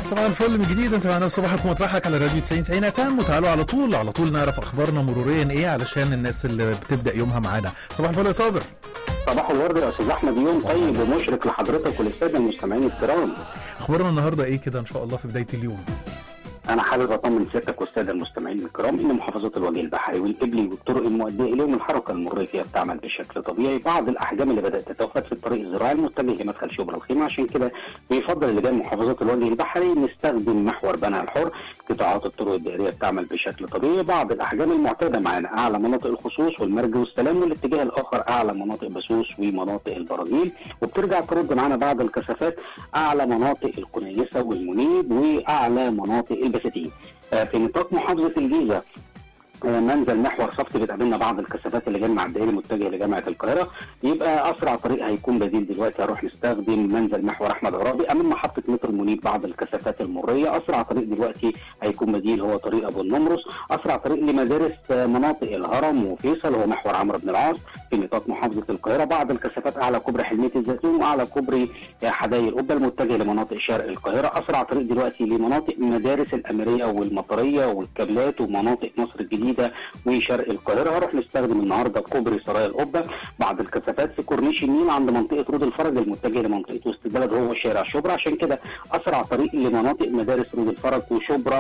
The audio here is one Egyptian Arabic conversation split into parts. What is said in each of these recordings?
صباح الفل من جديد انت معنا في صباحك ومطرحك على راديو 90 90 تام وتعالوا على طول على طول نعرف اخبارنا مروريا ايه علشان الناس اللي بتبدا يومها معانا صباح الفل يا صابر صباح الورد يا استاذ احمد يوم طيب ومشرق لحضرتك وللساده المستمعين الكرام اخبارنا النهارده ايه كده ان شاء الله في بدايه اليوم انا حابب اطمن سيادتك والساده المستمعين الكرام ان محافظات الوجه البحري والقبلي والطرق المؤديه اليهم الحركه المروريه فيها بتعمل بشكل طبيعي بعض الاحجام اللي بدات تتوفد في الطريق الزراعي المتجه لمدخل شبرا الخيمه عشان كده بيفضل اللي جاي من محافظات الوجه البحري نستخدم محور بنها الحر قطاعات الطرق الدائريه بتعمل بشكل طبيعي بعض الاحجام المعتاده معانا اعلى مناطق الخصوص والمرج والسلام والاتجاه الاخر اعلى مناطق بسوس ومناطق البراجيل وبترجع ترد معانا بعض الكثافات اعلى مناطق الكنيسه والمنيب واعلى مناطق البساتين في نطاق محافظه الجيزه منزل محور صفت بتقابلنا بعض الكثافات اللي جايه مع الدائري متجه لجامعه القاهره يبقى اسرع طريق هيكون بديل دلوقتي هروح نستخدم منزل محور احمد عرابي امام محطه مترو المنيب بعض الكثافات المريه اسرع طريق دلوقتي هيكون بديل هو طريق ابو النمرس اسرع طريق لمدارس مناطق الهرم وفيصل هو محور عمرو بن العاص في نطاق محافظه القاهره بعض الكثافات اعلى كوبري حلميه الزيتون واعلى كوبري حدائق القبه المتجه لمناطق شرق القاهره اسرع طريق دلوقتي لمناطق مدارس الاميريه والمطريه والكابلات ومناطق مصر الجديده الجديده وشرق القاهره هروح نستخدم النهارده كوبري سرايا القبه بعض الكثافات في كورنيش النيل عند منطقه رود الفرج المتجه لمنطقه وسط البلد هو شارع شبرا عشان كده اسرع طريق لمناطق مدارس رود الفرج وشبرا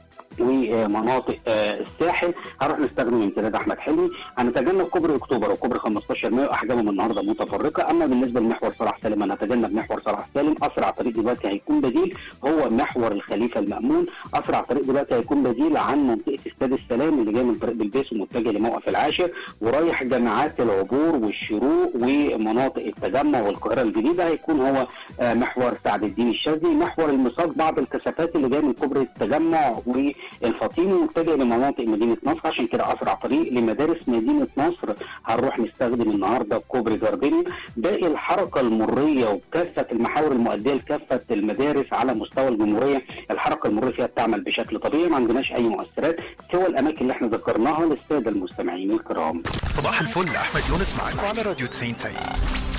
ومناطق الساحل هنروح نستخدم امتداد احمد حلمي هنتجنب كوبري اكتوبر وكوبري 15 مايو احجامهم النهارده متفرقه اما بالنسبه لمحور صلاح سالم هنتجنب محور صلاح سالم اسرع طريق دلوقتي هيكون بديل هو محور الخليفه المامون اسرع طريق دلوقتي هيكون بديل عن منطقه استاد السلام اللي جاي من طريق بلبيس ومتجه لموقف العاشر ورايح جامعات العبور والشروق ومناطق التجمع والقاهره الجديده هيكون هو محور سعد الدين الشاذلي محور المساق بعض الكثافات اللي جايه من كوبري التجمع و الفاطمي متجه لمناطق مدينه نصر عشان كده اسرع طريق لمدارس مدينه نصر هنروح نستخدم النهارده كوبري جاردينيا باقي الحركه المريه وكافه المحاور المؤديه لكافه المدارس على مستوى الجمهوريه الحركه المريه فيها بتعمل بشكل طبيعي ما عندناش اي مؤثرات سوى الاماكن اللي احنا ذكرناها للساده المستمعين الكرام صباح الفل احمد يونس معاكم على راديو 90 90